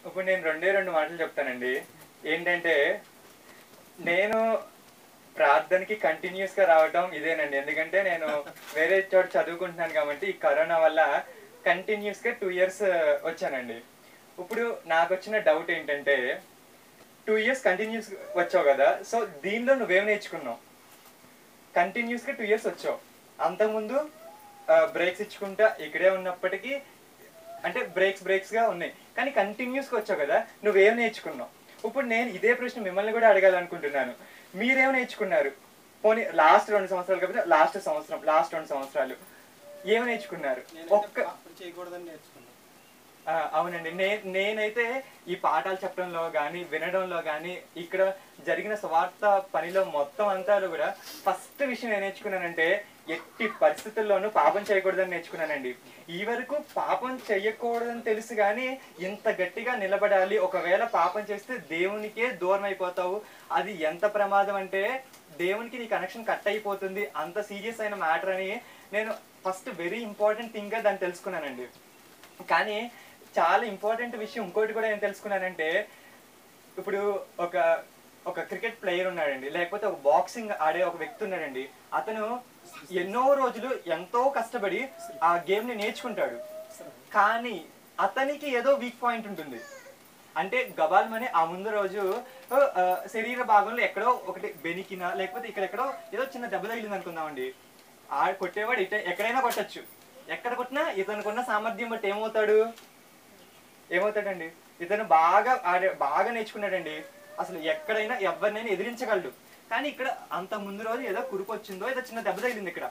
ఇప్పుడు నేను రెండే రెండు మాటలు చెప్తానండి ఏంటంటే నేను ప్రార్థనకి కంటిన్యూస్ గా రావడం ఇదేనండి ఎందుకంటే నేను వేరే చోట చదువుకుంటున్నాను కాబట్టి ఈ కరోనా వల్ల కంటిన్యూస్ గా టూ ఇయర్స్ వచ్చానండి ఇప్పుడు నాకు వచ్చిన డౌట్ ఏంటంటే టూ ఇయర్స్ కంటిన్యూస్ వచ్చావు కదా సో దీనిలో నువ్వేం నేర్చుకున్నావు కంటిన్యూస్ గా టూ ఇయర్స్ వచ్చావు అంతకుముందు బ్రేక్స్ ఇచ్చుకుంటా ఇక్కడే ఉన్నప్పటికీ అంటే బ్రేక్స్ బ్రేక్స్ గా ఉన్నాయి కానీ కంటిన్యూస్ గా వచ్చావు కదా నువ్వేం నేర్చుకున్నావు ఇప్పుడు నేను ఇదే ప్రశ్న మిమ్మల్ని కూడా అడగాలనుకుంటున్నాను మీరేం నేర్చుకున్నారు పోనీ లాస్ట్ రెండు సంవత్సరాలు కాబట్టి లాస్ట్ సంవత్సరం లాస్ట్ రెండు సంవత్సరాలు ఏం నేర్చుకున్నారు నేనైతే ఒక్క పాపం చేయకూడదని నేర్చుకున్నాను ఆ, అవునండి నే నేనైతే ఈ పాఠాలు చెప్పడంలో కానీ వినడంలో కానీ ఇక్కడ జరిగిన స్వార్థ పనిలో మొత్తం అంతా కూడా ఫస్ట్ విషయం ఏం నేర్చుకున్నానంటే ఎట్టి పరిస్థితుల్లోనూ పాపం చేయకూడదని నేర్చుకున్నానండి ఈ వరకు పాపం చేయకూడదని తెలుసు కానీ ఇంత గట్టిగా నిలబడాలి ఒకవేళ పాపం చేస్తే దేవునికే దూరం అయిపోతావు అది ఎంత ప్రమాదం అంటే దేవునికి నీ కనెక్షన్ కట్ అయిపోతుంది అంత సీరియస్ అయిన మ్యాటర్ అని నేను ఫస్ట్ వెరీ ఇంపార్టెంట్ థింగ్గా దాన్ని తెలుసుకున్నానండి కానీ చాలా ఇంపార్టెంట్ విషయం ఇంకోటి కూడా ఏం తెలుసుకున్నానంటే ఇప్పుడు ఒక ఒక క్రికెట్ ప్లేయర్ ఉన్నాడండి లేకపోతే ఒక బాక్సింగ్ ఆడే ఒక వ్యక్తి ఉన్నాడండి అతను ఎన్నో రోజులు ఎంతో కష్టపడి ఆ గేమ్ ని నేర్చుకుంటాడు కానీ అతనికి ఏదో వీక్ పాయింట్ ఉంటుంది అంటే గబాల్మని ఆ ముందు రోజు ఆ, శరీర భాగంలో ఎక్కడో ఒకటి బెనికిన లేకపోతే ఇక్కడెక్కడో ఏదో చిన్న దెబ్బ తగిలింది అనుకుందామండి ఆ కొట్టేవాడు ఇట ఎక్కడైనా కొట్టచ్చు ఎక్కడ కొట్టినా ఇతనుకున్న సామర్థ్యం బట్టి ఏమవుతాడు ఏమవుతాడండి ఇతను బాగా ఆడే బాగా నేర్చుకున్నాడండి అసలు ఎక్కడైనా ఎవరినైనా ఎదిరించగలడు కానీ ఇక్కడ అంత ముందు రోజు ఏదో కురుపు వచ్చిందో ఏదో చిన్న దెబ్బ తగిలింది ఇక్కడ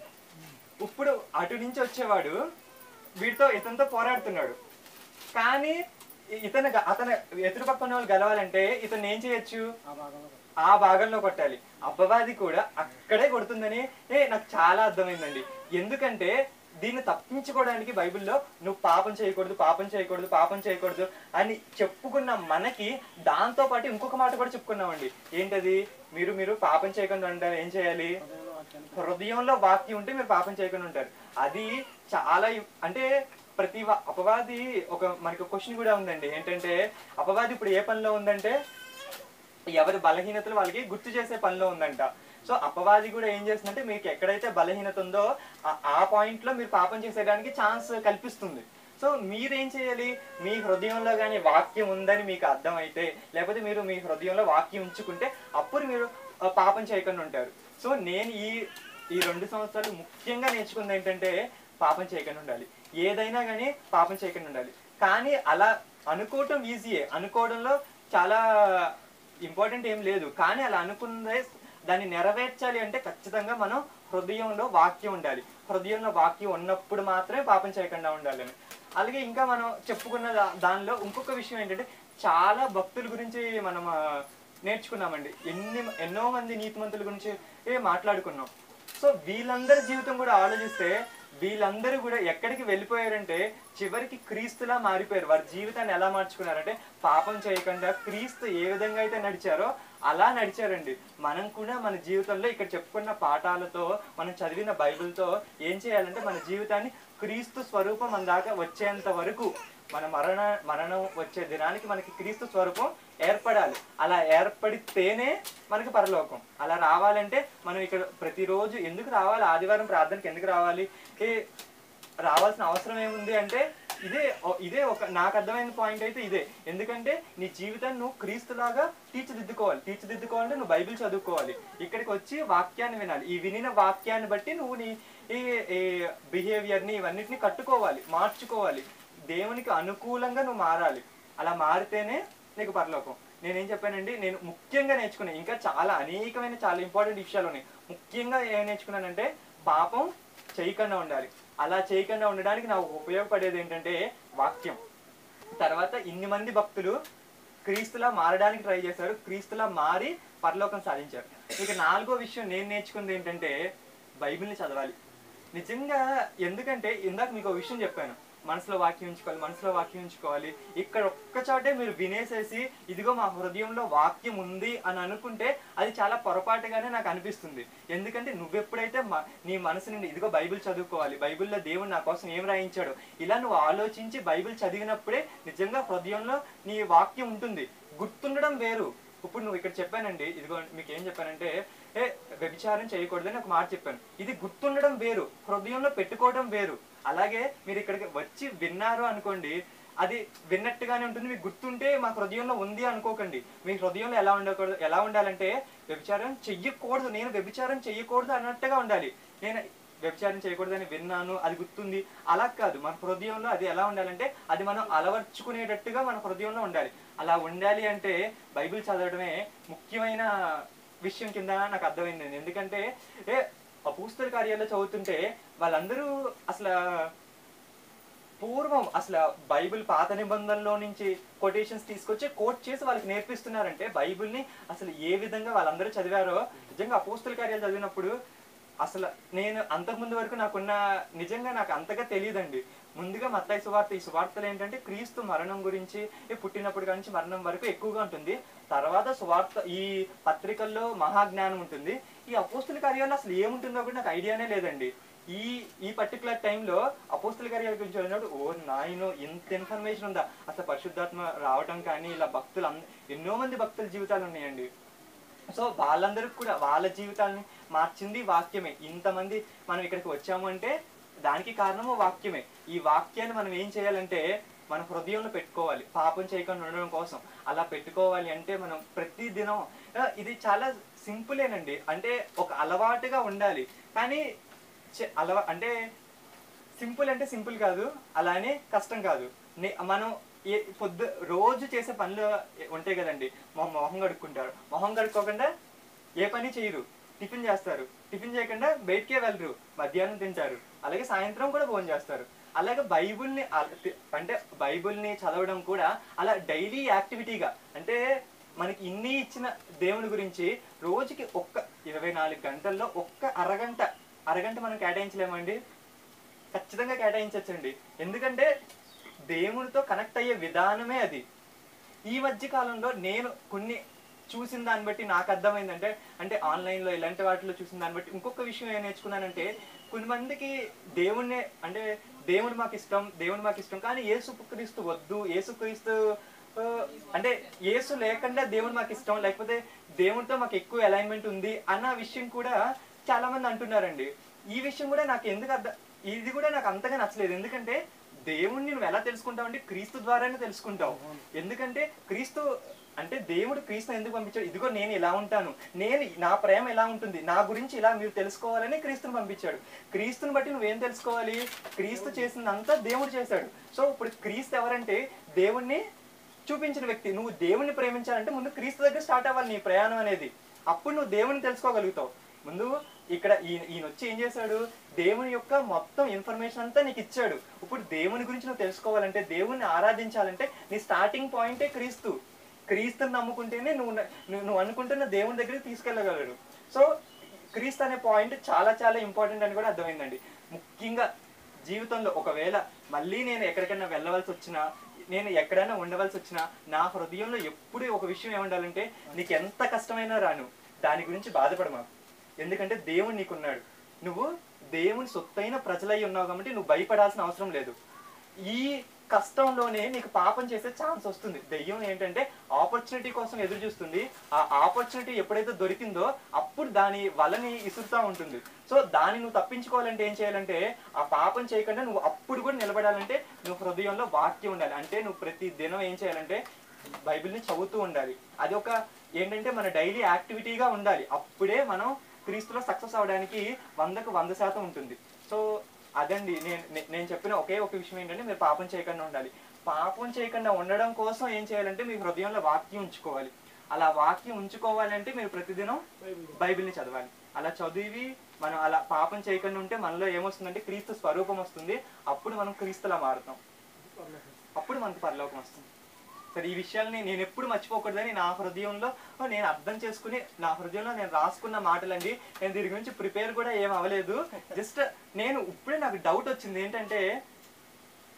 ఇప్పుడు అటు నుంచి వచ్చేవాడు వీటితో ఇతనితో పోరాడుతున్నాడు కానీ ఇ- ఇతను గ- అతను ఎదురు పక్కన వాళ్ళు గెలవాలంటే ఇతను ఏం చేయొచ్చు ఆ భాగంలో ఆ భాగంలో కొట్టాలి అబ్బవాది కూడా అక్కడే కొడుతుందని ఏ నాకు చాలా అర్థమైందండి ఎందుకంటే దీన్ని తప్పించుకోవడానికి బైబిల్లో నువ్వు పాపం చేయకూడదు పాపం చేయకూడదు పాపం చేయకూడదు అని చెప్పుకున్న మనకి దాంతో పాటు ఇంకొక మాట కూడా చెప్పుకున్నామండి ఏంటది మీరు మీరు పాపం చేయకుండా ఉండాలి ఏం చేయాలి హృదయంలో వాక్యాన్ని హృదయంలో వాక్యం ఉంటే మీరు పాపం చేయకుండా ఉంటారు అది చాలా ఇం- అంటే ప్రతి వా- అపవాది ఒక మనకి క్వశ్చన్ కూడా ఉందండి ఏంటంటే అపవాది ఇప్పుడు ఏ పనిలో ఉందంటే ఎవరి బలహీనతలు వాళ్ళకి గుర్తు చేసే పనిలో ఉందంట సో అపవాది కూడా ఏం చేస్తుందంటే మీకు ఎక్కడైతే బలహీనత ఉందో ఆ- ఆ పాయింట్ లో మీరు పాపం చేసేయడానికి ఛాన్స్ కల్పిస్తుంది సో మీరేం చేయాలి మీ హృదయంలో కానీ వాక్యం ఉందని మీకు అర్థమైతే లేకపోతే మీరు మీ హృదయంలో వాక్యం ఉంచుకుంటే అప్పుడు మీరు ఆ, పాపం చేయకుండా ఉంటారు సో నేను ఈ ఈ రెండు సంవత్సరాలు ముఖ్యంగా నేర్చుకుంది ఏంటంటే పాపం చేయకుండా ఉండాలి ఏదైనా కానీ పాపం చేయకుండా ఉండాలి కానీ అలా అనుకోవటం ఈజీయే అనుకోవడంలో చాలా ఇంపార్టెంట్ ఏం లేదు కానీ అలా అనుకున్నదే దాన్ని నెరవేర్చాలి అంటే ఖచ్చితంగా మనం హృదయంలో వాక్యం ఉండాలి హృదయంలో వాక్యం ఉన్నప్పుడు మాత్రమే పాపం చేయకుండా ఉండాలని అలాగే ఇంకా మనం చెప్పుకున్న దా- దానిలో ఇంకొక విషయం ఏంటంటే చాలా భక్తుల గురించి మనం ఆ, నేర్చుకున్నామండి ఎన్ని ఎన్నో మంది నీతిమంతుల గురించి ఏ మాట్లాడుకున్నాం సో వీళ్ళందరి జీవితం కూడా ఆలోచిస్తే వీళ్ళందరూ కూడా ఎక్కడికి వెళ్ళిపోయారంటే చివరికి క్రీస్తులా మారిపోయారు వారి జీవితాన్ని ఎలా మార్చుకున్నారంటే పాపం చేయకుండా క్రీస్తు ఏ విధంగా అయితే నడిచారో అలా నడిచారండి మనం కూడా మన జీవితంలో ఇక్కడ చెప్పుకున్న పాఠాలతో మనం చదివిన బైబిల్తో ఏం చేయాలంటే మన జీవితాన్ని క్రీస్తు స్వరూపం మన దాకా వచ్చేంత వరకు మన మరణ మరణం వచ్చే దినానికి మనకి క్రీస్తు స్వరూపం ఏర్పడాలి అలా ఏర్పడితేనే మనకి పరలోకం అలా రావాలంటే మనం ఇక్కడ ప్రతిరోజు ఎందుకు రావాలి ఆదివారం ప్రార్థనకి ఎందుకు రావాలి ఏ రావాల్సిన అవసరం ఏముంది అంటే ఇదే ఓ- ఇదే ఒక నాకు అర్థమైన పాయింట్ అయితే ఇదే ఎందుకంటే నీ జీవితాన్ని నువ్వు క్రీస్తులాగా తీర్చిదిద్దుకోవాలి తీర్చిదిద్దుకోవాలంటే నువ్వు బైబిల్ చదువుకోవాలి ఇక్కడికి వచ్చి వాక్యాన్ని వినాలి ఈ వినిన వాక్యాన్ని బట్టి నువ్వు నీ ఈ బిహేవియర్ని ఇవన్నిటిని కట్టుకోవాలి మార్చుకోవాలి దేవునికి అనుకూలంగా నువ్వు మారాలి అలా మారితేనే నీకు పరలోకం నేనేం చెప్పానండి నేను ముఖ్యంగా నేర్చుకున్నాను ఇంకా చాలా అనేకమైన చాలా ఇంపార్టెంట్ విషయాలు ఉన్నాయి ముఖ్యంగా ఏం నేర్చుకున్నానంటే పాపం చేయకుండా ఉండాలి అలా చేయకుండా ఉండడానికి నాకు ఉపయోగపడేది ఏంటంటే వాక్యం తర్వాత ఇన్ని మంది భక్తులు క్రీస్తులా మారడానికి ట్రై చేశారు క్రీస్తులా మారి పరలోకం సాధించారు ఇక నాలుగో విషయం నేను నేర్చుకుంది ఏంటంటే బైబిల్ని చదవాలి నిజంగా ఎందుకంటే ఇందాక మీకు ఒక విషయం చెప్పాను మనసులో వాక్యం ఉంచుకోవాలి మనసులో వాక్యం ఉంచుకోవాలి ఇక్కడ ఒక్క చోటే మీరు వినేసేసి ఇదిగో మా హృదయంలో వాక్యం ఉంది అని అనుకుంటే అది చాలా పొరపాటుగానే నాకు అనిపిస్తుంది ఎందుకంటే నువ్వెప్పుడైతే మ- నీ మనసు నుండి ఇదిగో బైబిల్ చదువుకోవాలి బైబిల్లో దేవుడు నా కోసం ఏం రాయించాడు ఇలా నువ్వు ఆలోచించి బైబిల్ చదివినప్పుడే నిజంగా హృదయంలో నీ వాక్యం ఉంటుంది గుర్తుండడం వేరు ఇప్పుడు నువ్వు ఇక్కడ చెప్పానండి ఇదిగో మీకు ఏం చెప్పానంటే ఏ వ్యభిచారం చేయకూడదని ఒక మాట చెప్పాను ఇది గుర్తుండడం వేరు హృదయంలో పెట్టుకోవడం వేరు అలాగే మీరు ఇక్కడికి వచ్చి విన్నారు అనుకోండి అది విన్నట్టుగానే ఉంటుంది మీకు గుర్తుంటే మా హృదయంలో ఉంది అనుకోకండి మీ హృదయంలో ఎలా ఉండకూడదు ఎలా ఉండాలంటే వ్యభిచారం చెయ్యకూడదు నేను వ్యభిచారం చెయ్యకూడదు అన్నట్టుగా ఉండాలి నేను వ్యభిచారం చేయకూడదని విన్నాను అది గుర్తుంది అలా కాదు మన హృదయంలో అది ఎలా ఉండాలంటే అది మనం అలవర్చుకునేటట్టుగా మన హృదయంలో ఉండాలి అలా ఉండాలి అంటే బైబిల్ చదవడమే ముఖ్యమైన విషయం కింద నాకు అర్థమైంది ఎందుకంటే ఏ అపూస్తల కార్యాల్లో చదువుతుంటే వాళ్ళందరూ అసలు పూర్వం అసలు బైబిల్ పాత నిబంధనలో నుంచి కొటేషన్స్ తీసుకొచ్చి కోట్ చేసి వాళ్ళకి నేర్పిస్తున్నారంటే బైబిల్ని అసలు ఏ విధంగా వాళ్ళందరూ చదివారో నిజంగా అపోస్తుల కార్యాలు చదివినప్పుడు అసలు నేను అంతకుముందు వరకు నాకున్న నిజంగా నాకు అంతగా తెలియదండి ముందుగా మత్తాయి సువార్త ఈ సువార్తలు ఏంటంటే క్రీస్తు మరణం గురించి ఈ పుట్టినప్పుడు నుంచి మరణం వరకు ఎక్కువగా ఉంటుంది తర్వాత సువార్త ఈ పత్రికల్లో మహాజ్ఞానం ఉంటుంది ఈ అపోస్తుల కార్యాల్లో అసలు ఏముంటుందో కూడా నాకు ఐడియానే లేదండి ఈ ఈ పర్టికులర్ టైంలో అపోస్తుల కార్యాల గురించి చదివినప్పుడు ఓ నాయనో ఇంత ఇన్ఫర్మేషన్ ఉందా అసలు పరిశుద్ధాత్మ రావటం కానీ ఇలా భక్తులు అంద- ఎన్నో మంది భక్తుల జీవితాలు ఉన్నాయండి సో వాళ్ళందరికీ కూడా వాళ్ళ జీవితాలని మార్చింది వాక్యమే ఇంతమంది మనం ఇక్కడికి వచ్చాము అంటే దానికి కారణము వాక్యమే ఈ వాక్యాన్ని మనం ఏం చేయాలంటే మన హృదయంలో పెట్టుకోవాలి పాపం చేయకుండా ఉండడం కోసం అలా పెట్టుకోవాలి అంటే మనం ప్రతి దినం ఆ, ఇది చాలా సింపులేనండి అంటే ఒక అలవాటుగా ఉండాలి కానీ చే- అలవా అంటే సింపుల్ అంటే సింపుల్ కాదు అలానే కష్టం కాదు నే- మనం ఏ పొద్దు రోజు చేసే పనులు ఉంటాయి కదండి మా మొహం కడుక్కుంటారు మొహం కడుక్కోకుండా ఏ పని చేయరు టిఫిన్ చేస్తారు టిఫిన్ చేయకుండా బయటికే వెళ్ళరు మధ్యాహ్నం తింటారు అలాగే సాయంత్రం కూడా భోజనం చేస్తారు అలాగే బైబుల్ని అల- తి- అంటే బైబుల్ని చదవడం కూడా అలా డైలీ యాక్టివిటీగా అంటే మనకి ఇన్ని ఇచ్చిన దేవుని గురించి రోజుకి ఒక్క ఇరవై నాలుగు గంటల్లో ఒక్క అరగంట అరగంట మనం కేటాయించలేమండి ఖచ్చితంగా కేటాయించవచ్చండి ఎందుకంటే దేవునితో కనెక్ట్ అయ్యే విధానమే అది ఈ మధ్య కాలంలో నేను కొన్ని చూసిన దాన్ని బట్టి నాకు అర్థమైందంటే అంటే ఆన్లైన్లో ఇలాంటి వాటిలో చూసిన దాన్ని బట్టి ఇంకొక విషయం ఏం నేర్చుకున్నానంటే కొంతమందికి దేవుణ్ణే అంటే దేవుడు మాకు ఇష్టం దేవుడు మాకు ఇష్టం కానీ ఏసుక్రీస్తు వద్దు ఏసుక్రీస్తు ఆ, అంటే ఏసు లేకుండా దేవుడు మాకు ఇష్టం లేకపోతే దేవుడితో మాకు ఎక్కువ అలైన్మెంట్ ఉంది అన్న విషయం కూడా చాలా మంది అంటున్నారండి ఈ విషయం కూడా నాకు ఎందుకు అర్థం ఇది కూడా నాకు అంతగా నచ్చలేదు ఎందుకంటే దేవుణ్ణి నువ్వు ఎలా తెలుసుకుంటావు అంటే క్రీస్తు ద్వారానే తెలుసుకుంటావు ఎందుకంటే క్రీస్తు అంటే దేవుడు క్రీస్తు ఎందుకు పంపించాడు ఇదిగో నేను ఇలా ఉంటాను నేను నా ప్రేమ ఎలా ఉంటుంది నా గురించి ఇలా మీరు తెలుసుకోవాలని క్రీస్తుని పంపించాడు క్రీస్తుని బట్టి నువ్వేం తెలుసుకోవాలి క్రీస్తు చేసిందంతా దేవుడు చేశాడు సో ఇప్పుడు క్రీస్తు ఎవరంటే దేవుణ్ణి చూపించిన వ్యక్తి నువ్వు దేవుణ్ణి ప్రేమించాలంటే ముందు క్రీస్తు దగ్గర స్టార్ట్ అవ్వాలి నీ ప్రయాణం అనేది అప్పుడు నువ్వు దేవుని తెలుసుకోగలుగుతావు ముందు ఇక్కడ ఈయన ఈయన వచ్చి ఏం చేశాడు దేవుని యొక్క మొత్తం ఇన్ఫర్మేషన్ అంతా నీకు ఇచ్చాడు ఇప్పుడు దేవుని గురించి నువ్వు తెలుసుకోవాలంటే దేవుని ఆరాధించాలంటే నీ స్టార్టింగ్ పాయింటే క్రీస్తు క్రీస్తుని నమ్ముకుంటేనే నువ్వు న- నువ్వు నువ్వు అనుకుంటున్న దేవుని దగ్గరికి తీసుకెళ్ళగలడు సో క్రీస్తు అనే పాయింట్ చాలా చాలా ఇంపార్టెంట్ అని కూడా అర్థమైందండి ముఖ్యంగా జీవితంలో ఒకవేళ మళ్ళీ నేను ఎక్కడికైనా వెళ్ళవలసి వచ్చినా నేను ఎక్కడైనా ఉండవలసి వచ్చినా నా హృదయంలో ఎప్పుడు ఒక విషయం ఏముండాలంటే నీకు ఎంత కష్టమైనా రాను దాని గురించి బాధపడ మాకు ఎందుకంటే దేవుడు నీకున్నాడు నువ్వు దేవుని సొత్తైన ప్రజలై ఉన్నావు కాబట్టి నువ్వు భయపడాల్సిన అవసరం లేదు ఈ కష్టంలోనే నీకు పాపం చేసే ఛాన్స్ వస్తుంది దెయ్యం ఏంటంటే ఆపర్చునిటీ కోసం ఎదురు చూస్తుంది ఆ ఆపర్చునిటీ ఎప్పుడైతే దొరికిందో అప్పుడు దాని వలని ఇసురుతా ఉంటుంది సో దాన్ని నువ్వు తప్పించుకోవాలంటే ఏం చేయాలంటే ఆ పాపం చేయకుండా నువ్వు అప్పుడు కూడా నిలబడాలంటే నువ్వు హృదయంలో వాక్యం ఉండాలి అంటే నువ్వు ప్రతి దినం ఏం చేయాలంటే బైబిల్ని చదువుతూ ఉండాలి అది ఒక ఏంటంటే మన డైలీ యాక్టివిటీగా ఉండాలి అప్పుడే మనం క్రీస్తులో సక్సెస్ అవడానికి వందకు వంద శాతం ఉంటుంది సో అదండి నేను నే- నేను చెప్పిన ఒకే ఒక విషయం ఏంటంటే మీరు పాపం చేయకుండా ఉండాలి పాపం చేయకుండా ఉండడం కోసం ఏం చేయాలంటే మీ హృదయంలో వాక్యం ఉంచుకోవాలి అలా వాక్యం ఉంచుకోవాలంటే మీరు ప్రతిదినం బైబిల్ని చదవాలి అలా చదివి మనం అలా పాపం చేయకుండా ఉంటే మనలో ఏమొస్తుందంటే క్రీస్తు స్వరూపం వస్తుంది అప్పుడు మనం క్రీస్తులా మారుతాం అప్పుడు మనకు పరలోకం వస్తుంది సరే ఈ విషయాల్ని నేను ఎప్పుడు మర్చిపోకూడదని నా హృదయంలో ఓ, నేను అర్థం చేసుకుని నా హృదయంలో నేను రాసుకున్న మాటలండి నేను దీని గురించి ప్రిపేర్ కూడా ఏం అవ్వలేదు జస్ట్ నేను ఇప్పుడే నాకు డౌట్ వచ్చింది ఏంటంటే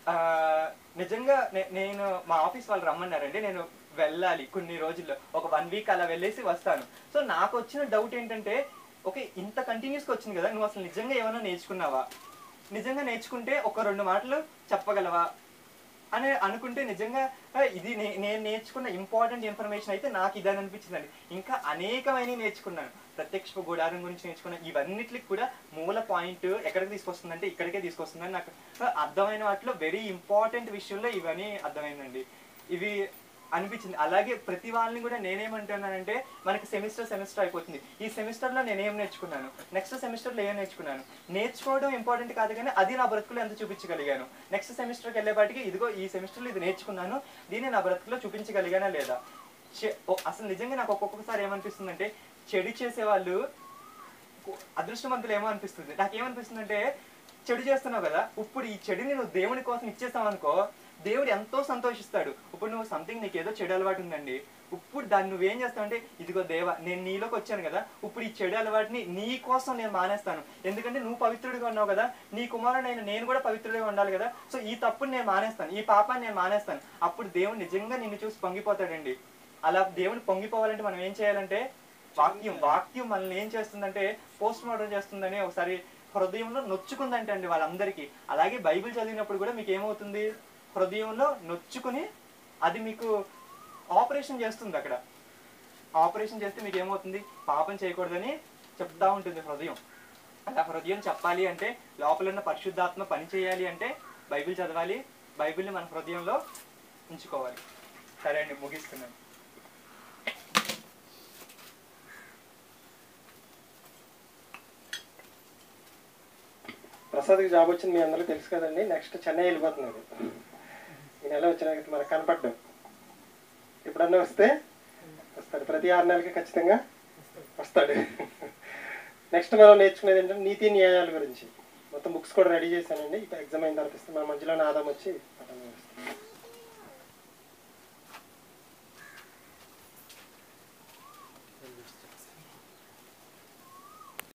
ఆ, నిజంగా నే- నేను మా ఆఫీస్ వాళ్ళు రమ్మన్నారండి నేను వెళ్ళాలి కొన్ని రోజుల్లో ఒక వన్ వీక్ అలా వెళ్ళేసి వస్తాను సో నాకు వచ్చిన డౌట్ ఏంటంటే ఓకే ఇంత కంటిన్యూస్గా వచ్చింది కదా నువ్వు అసలు నిజంగా ఏమైనా నేర్చుకున్నావా నిజంగా నేర్చుకుంటే ఒక రెండు మాటలు చెప్పగలవా అని అనుకుంటే నిజంగా ఆ, ఇది నే- నేను నేర్చుకున్న ఇంపార్టెంట్ ఇన్ఫర్మేషన్ అయితే నాకు ఇదని అనిపించిందండి ఇంకా అనేకమైన నేర్చుకున్నాను ప్రత్యక్ష గుడారం గురించి నేర్చుకున్న ఇవన్నిటికి కూడా మూల పాయింట్ ఎక్కడికి తీసుకొస్తుందంటే ఇక్కడికే తీసుకొస్తుందని నాకు ఆ, అర్థమైన వాటిలో వెరీ ఇంపార్టెంట్ విషయంలో ఇవన్నీ అర్థమైందండి ఇవి అనిపించింది అలాగే ప్రతి వాళ్ళని కూడా నేనేమంటున్నానంటే మనకి సెమిస్టర్ సెమిస్టర్ అయిపోతుంది ఈ సెమిస్టర్లో నేనేం నేర్చుకున్నాను నెక్స్ట్ సెమిస్టర్లో ఏం నేర్చుకున్నాను నేర్చుకోవడం ఇంపార్టెంట్ కాదు కానీ అది నా బ్రతుకులో ఎంత చూపించగలిగాను నెక్స్ట్ సెమిస్టర్కి వెళ్ళేపాటికి ఇదిగో ఈ సెమిస్టర్లో ఇది నేర్చుకున్నాను దీన్ని నా బ్రతుకులో చూపించగలిగానా లేదా చె- ఓ- అసలు నిజంగా నాకు ఒక్కొక్కసారి ఏమనిపిస్తుందంటే చెడు చేసే వాళ్ళు అదృష్టవంతులు ఏమో అనిపిస్తుంది నాకేమనిపిస్తుంది అంటే చెడు చేస్తున్నావు కదా ఇప్పుడు ఈ చెడుని నువ్వు దేవుని కోసం ఇచ్చేస్తావు అనుకో దేవుడు ఎంతో సంతోషిస్తాడు ఇప్పుడు నువ్వు సంథింగ్ నీకు ఏదో చెడు అలవాటు ఉందండి ఇప్పుడు దాన్ని నువ్వేం చేస్తావు అంటే ఇదిగో దేవ నేను నీలోకి వచ్చాను కదా ఇప్పుడు ఈ చెడు అలవాటుని నీ కోసం నేను మానేస్తాను ఎందుకంటే నువ్వు పవిత్రుడిగా ఉన్నావు కదా నీ కుమారుడైన నేను కూడా పవిత్రుడిగా ఉండాలి కదా సో ఈ తప్పుని నేను మానేస్తాను ఈ పాపాన్ని నేను మానేస్తాను అప్పుడు దేవుడు నిజంగా నిన్ను చూసి పొంగిపోతాడండి అలా దేవుని పొంగిపోవాలంటే మనం ఏం చేయాలంటే వాక్యం వాక్యం మనల్ని ఏం చేస్తుందంటే పోస్ట్ మార్టం చేస్తుందని ఒకసారి హృదయంలో నొచ్చుకుందంటే అండి వాళ్ళందరికీ అలాగే బైబిల్ చదివినప్పుడు కూడా మీకు ఏమవుతుంది హృదయంలో నొచ్చుకుని అది మీకు ఆపరేషన్ చేస్తుంది అక్కడ ఆపరేషన్ చేస్తే మీకు ఏమవుతుంది పాపం చేయకూడదని చెప్తా ఉంటుంది హృదయం అలా హృదయం చెప్పాలి అంటే లోపల ఉన్న పరిశుద్ధాత్మ పని చేయాలి అంటే బైబిల్ చదవాలి బైబిల్ని మన హృదయంలో ఉంచుకోవాలి సరే అండి ముగిస్తున్నాను ప్రసాద్కి జాబ్ వచ్చింది మీ అందరికీ తెలుసు కదండి నెక్స్ట్ చెన్నై వెళ్ళిపోతున్నాడు ఈ నెల వచ్చిన మనకు కనపడ్డాం ఎప్పుడన్నా వస్తే వస్తాడు ప్రతి ఆరు నెలలకి ఖచ్చితంగా వస్తాడు నెక్స్ట్ మనం నేర్చుకునేది ఏంటంటే నీతి న్యాయాల గురించి మొత్తం బుక్స్ కూడా రెడీ చేశానండి ఇప్పుడు ఎగ్జామ్ అయిన తర్వాత ఇస్తే మన మధ్యలో ఆదాం వచ్చి